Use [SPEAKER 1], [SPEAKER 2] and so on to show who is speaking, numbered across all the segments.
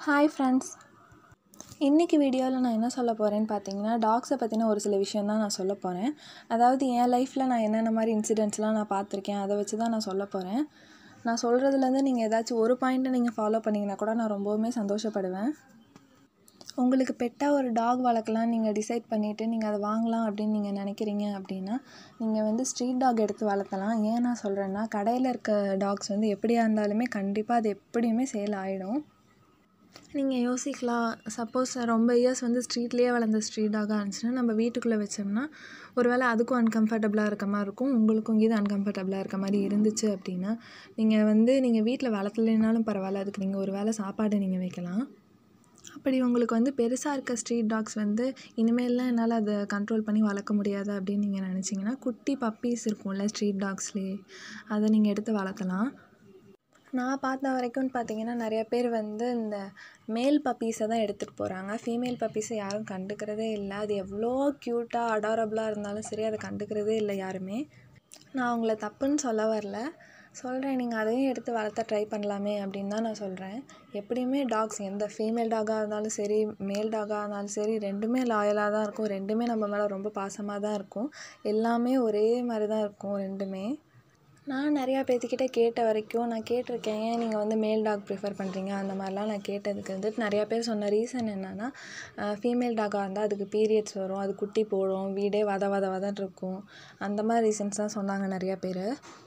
[SPEAKER 1] hi friends இன்றைக்கி வீடியோவில் நான் என்ன சொல்ல போகிறேன்னு பார்த்தீங்கன்னா டாக்ஸை பற்றின ஒரு சில விஷயம் தான் நான் சொல்ல போகிறேன் அதாவது என் லைஃப்பில் நான் என்னென்ன மாதிரி இன்சிடென்ட்ஸ்லாம் நான் பார்த்துருக்கேன் அதை வச்சு தான் நான் சொல்ல போகிறேன் நான் சொல்கிறதுலேருந்து நீங்கள் ஏதாச்சும் ஒரு பாயிண்ட்டை நீங்கள் ஃபாலோ பண்ணிங்கன்னா கூட நான் ரொம்பவுமே சந்தோஷப்படுவேன் உங்களுக்கு பெட்டாக ஒரு டாக் வளர்க்கலாம் நீங்கள் டிசைட் பண்ணிவிட்டு நீங்கள் அதை வாங்கலாம் அப்படின்னு நீங்கள் நினைக்கிறீங்க அப்படின்னா நீங்கள் வந்து ஸ்ட்ரீட் டாக் எடுத்து வளர்த்தலாம் ஏன் நான் சொல்கிறேன்னா கடையில் இருக்க டாக்ஸ் வந்து எப்படியா இருந்தாலுமே கண்டிப்பாக அது எப்படியுமே சேல் ஆகிடும் நீங்கள் யோசிக்கலாம் சப்போஸ் ரொம்ப இயர்ஸ் வந்து ஸ்ட்ரீட்லேயே வளர்ந்த ஸ்ட்ரீட் டாகாக இருந்துச்சுன்னா நம்ம வீட்டுக்குள்ளே வச்சோம்னா ஒரு வேளை அதுக்கும் அன்கம்ஃபர்டபுளாக இருக்க மாதிரி இருக்கும் உங்களுக்கும் இது அன்கம்ஃபர்டபுளாக இருக்க மாதிரி இருந்துச்சு அப்படின்னா நீங்கள் வந்து நீங்கள் வீட்டில் வளர்த்தலைனாலும் பரவாயில்ல அதுக்கு நீங்கள் ஒரு வேளை சாப்பாடு நீங்கள் வைக்கலாம் அப்படி உங்களுக்கு வந்து பெருசாக இருக்க ஸ்ட்ரீட் டாக்ஸ் வந்து இனிமேல்லாம் என்னால் அதை கண்ட்ரோல் பண்ணி வளர்க்க முடியாது அப்படின்னு நீங்கள் நினச்சிங்கன்னா குட்டி பப்பீஸ் இருக்கும்ல ஸ்ட்ரீட் டாக்ஸ்லேயே அதை நீங்கள் எடுத்து வளர்க்கலாம் நான் பார்த்த வரைக்கும்னு பார்த்தீங்கன்னா நிறைய பேர் வந்து இந்த மேல் பப்பீஸை தான் எடுத்துகிட்டு போகிறாங்க ஃபீமேல் பப்பீஸை யாரும் கண்டுக்கிறதே இல்லை அது எவ்வளோ க்யூட்டாக அடாரபுளாக இருந்தாலும் சரி அதை கண்டுக்கிறதே இல்லை யாருமே நான் அவங்கள தப்புன்னு சொல்ல வரல சொல்கிறேன் நீங்கள் அதையும் எடுத்து வளர்த்த ட்ரை பண்ணலாமே அப்படின்னு தான் நான் சொல்கிறேன் எப்படியுமே டாக்ஸ் எந்த ஃபீமேல் டாகாக இருந்தாலும் சரி மேல் டாகாக இருந்தாலும் சரி ரெண்டுமே லாயலாக தான் இருக்கும் ரெண்டுமே நம்ம மேலே ரொம்ப பாசமாக தான் இருக்கும் எல்லாமே ஒரே மாதிரி தான் இருக்கும் ரெண்டுமே நான் நிறையா பேர்த்துக்கிட்ட கேட்ட வரைக்கும் நான் கேட்டிருக்கேன் ஏன் நீங்கள் வந்து மேல் டாக் ப்ரிஃபர் பண்ணுறீங்க அந்த மாதிரிலாம் நான் கேட்டதுக்கு வந்துட்டு நிறையா பேர் சொன்ன ரீசன் என்னென்னா ஃபீமேல் டாகாக இருந்தால் அதுக்கு பீரியட்ஸ் வரும் அது குட்டி போடும் வீடே வத வத வதன்னு இருக்கும் அந்த மாதிரி ரீசன்ஸ் தான் சொன்னாங்க நிறையா பேர்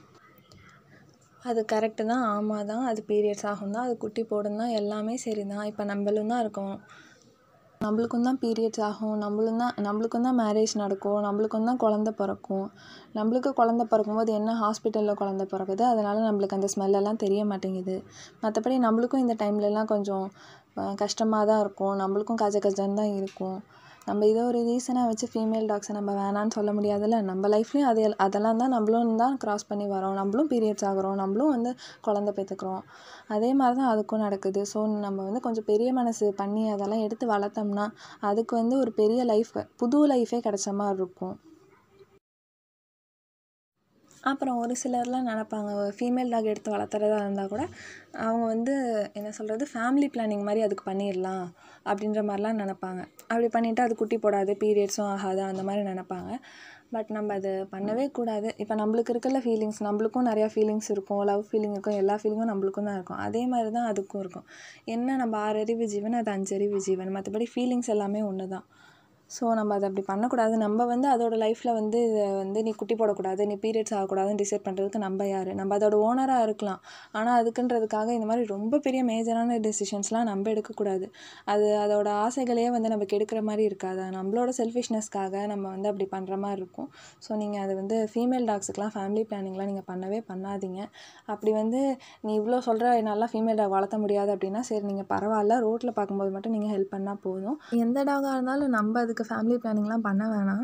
[SPEAKER 1] அது கரெக்டு தான் ஆமாம் தான் அது பீரியட்ஸ் ஆகும் தான் அது குட்டி போடும் தான் எல்லாமே சரி தான் இப்போ நம்மளும் தான் இருக்கோம் நம்மளுக்கும் தான் பீரியட்ஸ் ஆகும் நம்மளும் தான் நம்மளுக்கும் தான் மேரேஜ் நடக்கும் நம்மளுக்கும் தான் குழந்த பிறக்கும் நம்மளுக்கு குழந்த பிறக்கும்போது என்ன ஹாஸ்பிட்டலில் குழந்த பிறக்குது அதனால் நம்மளுக்கு அந்த ஸ்மெல்லெல்லாம் தெரிய மாட்டேங்குது மற்றபடி நம்மளுக்கும் இந்த டைம்லலாம் கொஞ்சம் கஷ்டமாக தான் இருக்கும் நம்மளுக்கும் கஜ கஜன்னு தான் இருக்கும் நம்ம இதை ஒரு ரீசனாக வச்சு ஃபீமேல் டாக்ஸை நம்ம வேணான்னு சொல்ல முடியாதுல்ல நம்ம லைஃப்லேயும் அது அதெல்லாம் தான் நம்மளும் தான் க்ராஸ் பண்ணி வரோம் நம்மளும் பீரியட்ஸ் ஆகிறோம் நம்மளும் வந்து குழந்த பெற்றுக்குறோம் அதே மாதிரி தான் அதுக்கும் நடக்குது ஸோ நம்ம வந்து கொஞ்சம் பெரிய மனசு பண்ணி அதெல்லாம் எடுத்து வளர்த்தோம்னா அதுக்கு வந்து ஒரு பெரிய லைஃப் புது லைஃபே கிடைச்ச மாதிரி இருக்கும் அப்புறம் ஒரு சிலர்லாம் நினப்பாங்க ஃபீமேல் டாக் எடுத்து வளர்த்துறதா இருந்தால் கூட அவங்க வந்து என்ன சொல்கிறது ஃபேமிலி பிளானிங் மாதிரி அதுக்கு பண்ணிடலாம் அப்படின்ற மாதிரிலாம் நினப்பாங்க அப்படி பண்ணிவிட்டு அது குட்டி போடாது பீரியட்ஸும் ஆகாது அந்த மாதிரி நினப்பாங்க பட் நம்ம அது பண்ணவே கூடாது இப்போ நம்மளுக்கு இருக்கிற ஃபீலிங்ஸ் நம்மளுக்கும் நிறையா ஃபீலிங்ஸ் இருக்கும் லவ் ஃபீலிங் இருக்கும் எல்லா ஃபீலிங்கும் நம்மளுக்கும் தான் இருக்கும் அதே மாதிரி தான் அதுக்கும் இருக்கும் என்ன நம்ம ஆறறிவு ஜீவன் அது அஞ்சறிவு ஜீவன் மற்றபடி ஃபீலிங்ஸ் எல்லாமே ஒன்று தான் ஸோ நம்ம அதை அப்படி பண்ணக்கூடாது நம்ம வந்து அதோடய லைஃப்பில் வந்து இதை வந்து நீ குட்டி போடக்கூடாது நீ பீரியட்ஸ் ஆகக்கூடாதுன்னு டிசைட் பண்ணுறதுக்கு நம்ம யார் நம்ம அதோட ஓனராக இருக்கலாம் ஆனால் அதுக்குன்றதுக்காக இந்த மாதிரி ரொம்ப பெரிய மேஜரான டெசிஷன்ஸ்லாம் நம்ம எடுக்கக்கூடாது அது அதோட ஆசைகளையே வந்து நம்ம கெடுக்கிற மாதிரி இருக்காது நம்மளோட செல்ஃபிஷ்னஸ்க்காக நம்ம வந்து அப்படி பண்ணுற மாதிரி இருக்கும் ஸோ நீங்கள் அது வந்து ஃபீமேல் டாக்ஸுக்கெலாம் ஃபேமிலி பிளானிங்லாம் நீங்கள் பண்ணவே பண்ணாதீங்க அப்படி வந்து நீ இவ்வளோ சொல்கிற நல்லா ஃபீமேல் டாக் வளர்த்த முடியாது அப்படின்னா சரி நீங்கள் பரவாயில்ல ரோட்டில் பார்க்கும்போது மட்டும் நீங்கள் ஹெல்ப் பண்ணால் போதும் எந்த டாகாக இருந்தாலும் நம்ம அதுக்கு ஃபேமிலி பிளானிங்லாம் பண்ண வேணாம்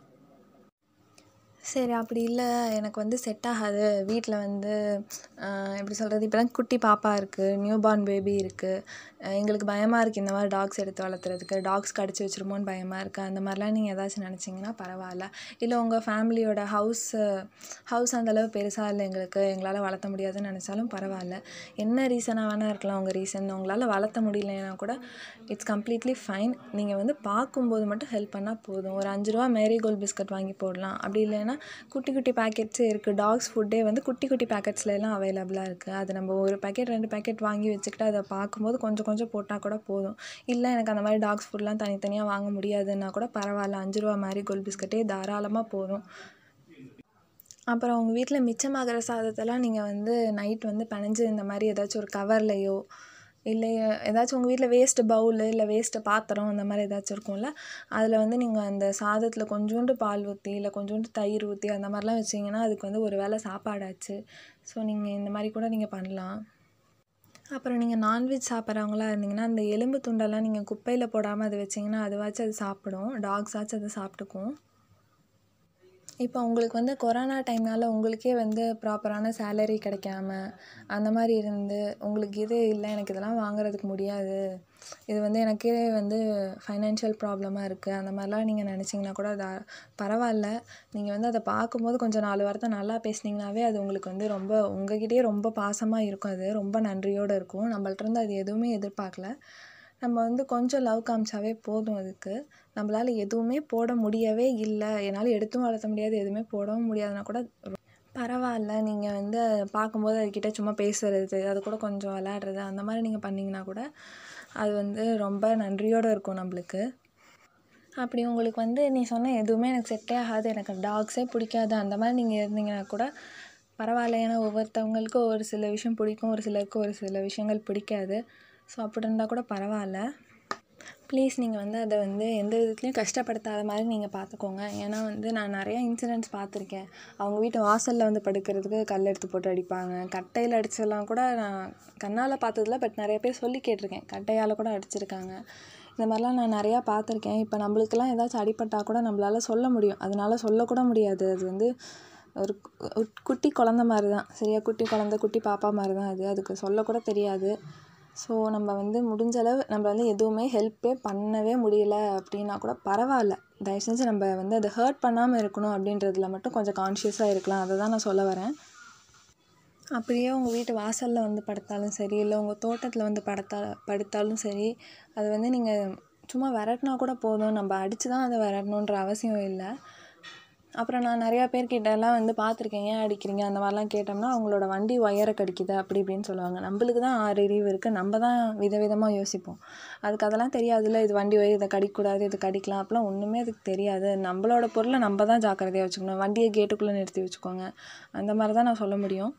[SPEAKER 1] சரி அப்படி இல்லை எனக்கு வந்து செட் ஆகாது வீட்டில் வந்து எப்படி சொல்கிறது இப்போ தான் குட்டி பாப்பா இருக்குது நியூ பார்ன் பேபி இருக்குது எங்களுக்கு பயமாக இருக்குது இந்த மாதிரி டாக்ஸ் எடுத்து வளர்த்துறதுக்கு டாக்ஸ் கடிச்சு வச்சிருமோன்னு பயமாக இருக்குது அந்த மாதிரிலாம் நீங்கள் ஏதாச்சும் நினச்சிங்கன்னா பரவாயில்ல இல்லை உங்கள் ஃபேமிலியோட ஹவுஸ் ஹவுஸ் அந்தளவு பெருசாக இல்லை எங்களுக்கு எங்களால் வளர்த்த முடியாதுன்னு நினச்சாலும் பரவாயில்ல என்ன ரீசனாக வேணால் இருக்கலாம் உங்கள் ரீசன் உங்களால் வளர்த்த முடியலன்னா கூட இட்ஸ் கம்ப்ளீட்லி ஃபைன் நீங்கள் வந்து பார்க்கும்போது மட்டும் ஹெல்ப் பண்ணால் போதும் ஒரு அஞ்சு ரூபா மேரி கோல்ட் பிஸ்கட் வாங்கி போடலாம் அப்படி இல்லைன்னா குட்டி குட்டி பேக்கெட்ஸே இருக்குது டாக்ஸ் ஃபுட்டே வந்து குட்டி குட்டி பேக்கெட்ஸ்லாம் அவைலபிளாக இருக்குது அது நம்ம ஒரு பேக்கெட் ரெண்டு பேக்கெட் வாங்கி வச்சுக்கிட்டு அதை பார்க்கும்போது கொஞ்சம் கொஞ்சம் போட்டால் கூட போதும் இல்லை எனக்கு அந்த மாதிரி டாக்ஸ் ஃபுட்லாம் தனித்தனியாக வாங்க முடியாதுன்னா கூட பரவாயில்ல அஞ்சு ரூபா மேரி கோல்ட் பிஸ்கட்டே தாராளமாக போதும் அப்புறம் உங்கள் வீட்டில் மிச்சமாகிற சாதத்தெல்லாம் நீங்கள் வந்து நைட் வந்து பிணைஞ்சு இந்த மாதிரி ஏதாச்சும் ஒரு கவர்லையோ இல்லை ஏதாச்சும் உங்கள் வீட்டில் வேஸ்ட்டு பவுலு இல்லை வேஸ்ட்டு பாத்திரம் அந்த மாதிரி ஏதாச்சும் இருக்கும்ல அதில் வந்து நீங்கள் அந்த சாதத்தில் கொஞ்சோண்டு பால் ஊற்றி இல்லை கொஞ்சோண்டு தயிர் ஊற்றி அந்த மாதிரிலாம் வச்சிங்கன்னா அதுக்கு வந்து ஒரு வேளை சாப்பாடாச்சு ஸோ நீங்கள் இந்த மாதிரி கூட நீங்கள் பண்ணலாம் அப்புறம் நீங்கள் நான்வெஜ் சாப்பிட்றவங்களா இருந்தீங்கன்னா அந்த எலும்பு துண்டெல்லாம் நீங்கள் குப்பையில் போடாமல் அதை வச்சிங்கன்னா அதுவாச்சும் அது சாப்பிடும் டாக்ஸாச்சும் அதை சாப்பிட்டுக்கும் இப்போ உங்களுக்கு வந்து கொரோனா டைம்னால உங்களுக்கே வந்து ப்ராப்பரான சேலரி கிடைக்காம அந்த மாதிரி இருந்து உங்களுக்கு இது இல்லை எனக்கு இதெல்லாம் வாங்குறதுக்கு முடியாது இது வந்து எனக்கே வந்து ஃபைனான்ஷியல் ப்ராப்ளமாக இருக்குது அந்த மாதிரிலாம் நீங்கள் நினச்சிங்கன்னா கூட அது பரவாயில்ல நீங்கள் வந்து அதை பார்க்கும்போது கொஞ்சம் நாலு வார்த்தை நல்லா பேசுனீங்கனாவே அது உங்களுக்கு வந்து ரொம்ப உங்ககிட்டயே ரொம்ப பாசமாக இருக்கும் அது ரொம்ப நன்றியோடு இருக்கும் நம்மள்ட்டேருந்து அது எதுவுமே எதிர்பார்க்கல நம்ம வந்து கொஞ்சம் லவ் காமிச்சாவே போதும் அதுக்கு நம்மளால எதுவுமே போட முடியவே இல்லை என்னால் எடுத்தும் வளர்த்த முடியாது எதுவுமே போடவும் முடியாதுன்னா கூட பரவாயில்ல நீங்கள் வந்து பார்க்கும்போது அதுக்கிட்ட சும்மா பேசுறது அது கூட கொஞ்சம் விளையாடுறது அந்த மாதிரி நீங்கள் பண்ணிங்கன்னா கூட அது வந்து ரொம்ப நன்றியோடு இருக்கும் நம்மளுக்கு அப்படி உங்களுக்கு வந்து நீ சொன்ன எதுவுமே எனக்கு செட்டே ஆகாது எனக்கு டாக்ஸே பிடிக்காது அந்த மாதிரி நீங்கள் இருந்தீங்கன்னா கூட பரவாயில்ல ஏன்னா ஒவ்வொருத்தவங்களுக்கும் ஒரு சில விஷயம் பிடிக்கும் ஒரு சிலருக்கு ஒரு சில விஷயங்கள் பிடிக்காது ஸோ அப்படி இருந்தால் கூட பரவாயில்ல ப்ளீஸ் நீங்கள் வந்து அதை வந்து எந்த விதத்துலையும் கஷ்டப்படுத்தாத மாதிரி நீங்கள் பார்த்துக்கோங்க ஏன்னா வந்து நான் நிறையா இன்சிடென்ட்ஸ் பார்த்துருக்கேன் அவங்க வீட்டு வாசலில் வந்து படுக்கிறதுக்கு கல் எடுத்து போட்டு அடிப்பாங்க கட்டையில் அடிச்சதெல்லாம் கூட நான் கண்ணால் பார்த்ததில்ல பட் நிறைய பேர் சொல்லி கேட்டிருக்கேன் கட்டையால் கூட அடிச்சிருக்காங்க இந்த மாதிரிலாம் நான் நிறையா பார்த்துருக்கேன் இப்போ நம்மளுக்கெல்லாம் ஏதாச்சும் அடிபட்டால் கூட நம்மளால சொல்ல முடியும் அதனால சொல்லக்கூட முடியாது அது வந்து ஒரு ஒரு குட்டி குழந்த மாதிரி தான் சரியா குட்டி குழந்த குட்டி பாப்பா மாதிரி தான் அது அதுக்கு சொல்லக்கூட தெரியாது ஸோ நம்ம வந்து முடிஞ்ச அளவு நம்ம வந்து எதுவுமே ஹெல்ப்பே பண்ணவே முடியல அப்படின்னா கூட பரவாயில்ல தயவு செஞ்சு நம்ம வந்து அதை ஹர்ட் பண்ணாமல் இருக்கணும் அப்படின்றதுல மட்டும் கொஞ்சம் கான்ஷியஸாக இருக்கலாம் அதை தான் நான் சொல்ல வரேன் அப்படியே உங்கள் வீட்டு வாசலில் வந்து படுத்தாலும் சரி இல்லை உங்கள் தோட்டத்தில் வந்து படுத்தா படுத்தாலும் சரி அது வந்து நீங்கள் சும்மா விரட்டினா கூட போதும் நம்ம அடித்து தான் அதை விரட்டணுன்ற அவசியம் இல்லை அப்புறம் நான் நிறையா பேர்கிட்டலாம் வந்து பார்த்துருக்கேன் ஏன் அடிக்கிறீங்க அந்த மாதிரிலாம் கேட்டோம்னா அவங்களோட வண்டி ஒயரை கடிக்குது அப்படி இப்படின்னு சொல்லுவாங்க நம்மளுக்கு தான் ஆறு அறிவு இருக்குது நம்ம தான் விதவிதமாக யோசிப்போம் அதுக்கு அதெல்லாம் தெரியாதுல்ல இது வண்டி ஒயர் இதை கடிக்கக்கூடாது இது கடிக்கலாம் அப்போலாம் ஒன்றுமே அதுக்கு தெரியாது நம்மளோட பொருளை நம்ம தான் ஜாக்கிரதையாக வச்சுக்கணும் வண்டியை கேட்டுக்குள்ளே நிறுத்தி வச்சுக்கோங்க அந்த மாதிரி தான் நான் சொல்ல முடியும்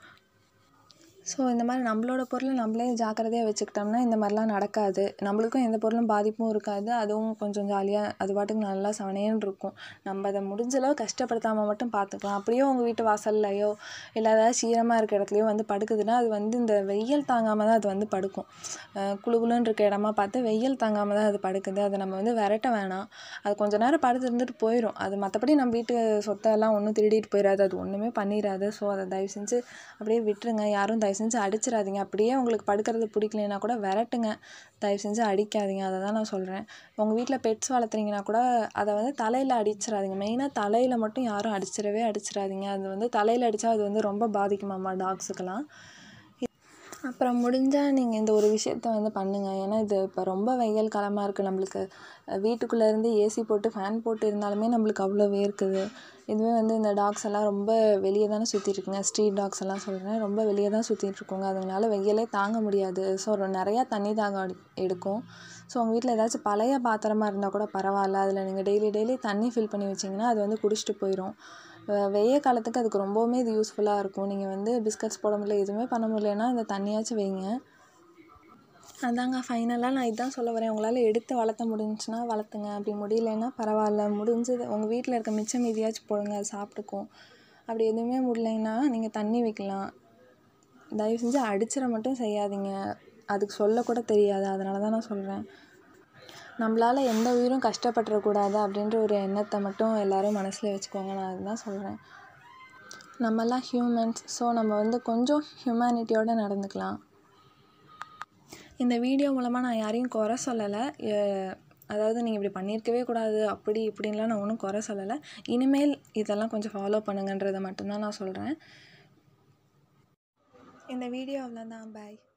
[SPEAKER 1] ஸோ இந்த மாதிரி நம்மளோட பொருளை நம்மளே ஜாக்கிரதையாக வச்சுக்கிட்டோம்னா இந்த மாதிரிலாம் நடக்காது நம்மளுக்கும் எந்த பொருளும் பாதிப்பும் இருக்காது அதுவும் கொஞ்சம் ஜாலியாக அது பாட்டுக்கு நல்லா செவனேன்னு இருக்கும் நம்ம அதை முடிஞ்ச அளவு கஷ்டப்படுத்தாமல் மட்டும் பார்த்துக்கலாம் அப்படியே உங்கள் வீட்டு வாசல்லையோ இல்லை ஏதாவது ஈரமாக இருக்க இடத்துலையோ வந்து படுக்குதுன்னா அது வந்து இந்த வெயில் தாங்காமல் தான் அது வந்து படுக்கும் குளு குளுன்னு இருக்க இடமா பார்த்து வெயில் தாங்காமல் தான் அது படுக்குது அதை நம்ம வந்து விரட்ட வேணாம் அது கொஞ்ச நேரம் படுத்து இருந்துட்டு போயிடும் அது மற்றபடி நம்ம வீட்டு சொத்தெல்லாம் ஒன்றும் திருடிட்டு போயிடாது அது ஒன்றுமே பண்ணிடாது ஸோ அதை தயவு செஞ்சு அப்படியே விட்டுருங்க யாரும் தயவு செஞ்சு அடிச்சிடாதீங்க அப்படியே உங்களுக்கு படுக்கிறது பிடிக்கலைன்னா கூட விரட்டுங்க தயவு செஞ்சு அடிக்காதீங்க அதை தான் நான் சொல்கிறேன் உங்கள் வீட்டில் பெட்ஸ் வளர்த்துறீங்கன்னா கூட அதை வந்து தலையில் அடிச்சிடாதீங்க மெயினாக தலையில் மட்டும் யாரும் அடிச்சிடவே அடிச்சிடாதீங்க அது வந்து தலையில் அடித்தா அது வந்து ரொம்ப பாதிக்குமாம்மா டாக்ஸுக்கெல்லாம் அப்புறம் முடிஞ்சால் நீங்கள் இந்த ஒரு விஷயத்த வந்து பண்ணுங்கள் ஏன்னா இது இப்போ ரொம்ப வெயில் காலமாக இருக்குது நம்மளுக்கு வீட்டுக்குள்ளே இருந்து ஏசி போட்டு ஃபேன் போட்டு இருந்தாலுமே நம்மளுக்கு அவ்வளோ வேர்க்குது இதுவே வந்து இந்த டாக்ஸ் எல்லாம் ரொம்ப வெளியே தானே சுற்றிட்டு இருக்குங்க ஸ்ட்ரீட் டாக்ஸ் எல்லாம் சொல்கிறேன் ரொம்ப வெளியே தான் சுற்றிட்டு இருக்குங்க அதுங்களால வெயிலே தாங்க முடியாது ஸோ நிறையா தண்ணி தாகம் அடி எடுக்கும் ஸோ உங்கள் வீட்டில் ஏதாச்சும் பழைய பாத்திரமா இருந்தால் கூட பரவாயில்ல அதில் நீங்கள் டெய்லி டெய்லி தண்ணி ஃபில் பண்ணி வச்சிங்கன்னா அது வந்து குடிச்சிட்டு போயிடும் வெய்ய காலத்துக்கு அதுக்கு ரொம்பவுமே இது யூஸ்ஃபுல்லாக இருக்கும் நீங்கள் வந்து பிஸ்கட்ஸ் போட முடியல எதுவுமே பண்ண முடியலன்னா இந்த தண்ணியாச்சும் வைங்க அதாங்க ஃபைனலாக நான் இதான் சொல்ல வரேன் உங்களால் எடுத்து வளர்த்த முடிஞ்சுன்னா வளர்த்துங்க அப்படி முடியலன்னா பரவாயில்ல முடிஞ்சது உங்கள் வீட்டில் இருக்க மிச்சம் மீதியாச்சும் போடுங்க அது சாப்பிட்டுக்கும் அப்படி எதுவுமே முடியலைன்னா நீங்கள் தண்ணி வைக்கலாம் தயவு செஞ்சு அடிச்சிட மட்டும் செய்யாதீங்க அதுக்கு சொல்லக்கூட தெரியாது அதனால தான் நான் சொல்கிறேன் நம்மளால் எந்த உயிரும் கஷ்டப்பட்டுறக்கூடாது அப்படின்ற ஒரு எண்ணத்தை மட்டும் எல்லோரும் மனசில் வச்சுக்கோங்க நான் அதுதான் சொல்கிறேன் நம்மலாம் ஹியூமன்ஸ் ஸோ நம்ம வந்து கொஞ்சம் ஹியூமனிட்டியோடு நடந்துக்கலாம் இந்த வீடியோ மூலமாக நான் யாரையும் குறை சொல்லலை அதாவது நீங்கள் இப்படி பண்ணியிருக்கவே கூடாது அப்படி இப்படின்லாம் நான் ஒன்றும் குறை சொல்லலை இனிமேல் இதெல்லாம் கொஞ்சம் ஃபாலோ பண்ணுங்கன்றதை மட்டும்தான் நான் சொல்கிறேன் இந்த வீடியோ அவ்வளோதான் பாய்